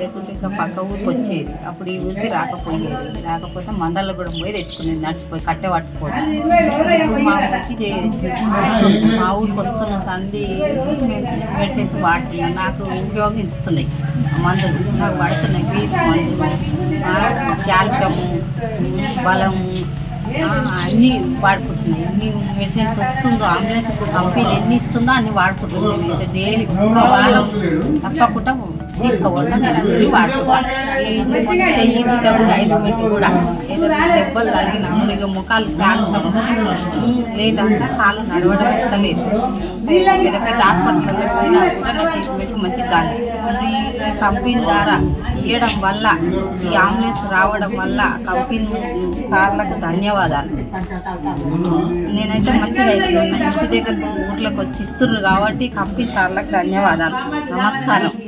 లేకుంటే ఇంకా పక్క ఊరికి వచ్చేది అప్పుడు ఈ ఊరికి రాకపోయేది రాకపోతే మందల్లో కూడా పోయి తెచ్చుకునేది నడిచిపోయి కట్టె పట్టుకోవడం ఇప్పుడు మా ఊరికి చే- వస్తుంది మా ఊరికి వస్తున్న సంధి మెడిసిన్స్ వాడుతున్నాయి నాకు ఉపయోగిస్తున్నాయి ఆ మందులు నాకు పడుతున్నాయి బీపీ మందులు ఆ, కాల్షియము బలము ఆ, అన్నీ వాడుకుంటున్నాయి ఎన్ని మెడిసిన్స్ వస్తుందో అంబులెన్స్ కంపెనీ ఎన్ని ఇస్తుందో అన్ని వాడుకుంటున్నాయి నేను డైలీ ఒక వారం తప్పకుండా తీసుకోవద్దా నేను అన్ని వాడుకుంటాను ఈ చెయ్యి గిట్ట కూడా ఐదుమెంట్ కూడా ఏదైనా దెబ్బలు తగిలిన ఇక ముఖాలు కాల్చడం ఉమ్, లేదంటే కాళ్ళు నడవడం ఎక్కలేదు పెద్ద పెద్ద హాస్పిటల్లో పోయినా కూడా నా ట్రీట్మెంట్ మంచిగా కాదు ఇది ఈ కంపెనీ ద్వారా ఇవ్వడం వల్ల ఈ అంబులెన్స్ రావడం వల్ల కంపెనీ సార్లకు ధన్యవాదాలు నేనైతే మంచిగా అవుతున్నాను ఇంటి దగ్గర ఊర్లోకి వచ్చి ఇస్తున్నారు కాబట్టి కంపెనీ సార్లకు ధన్యవాదాలు నమస్కారం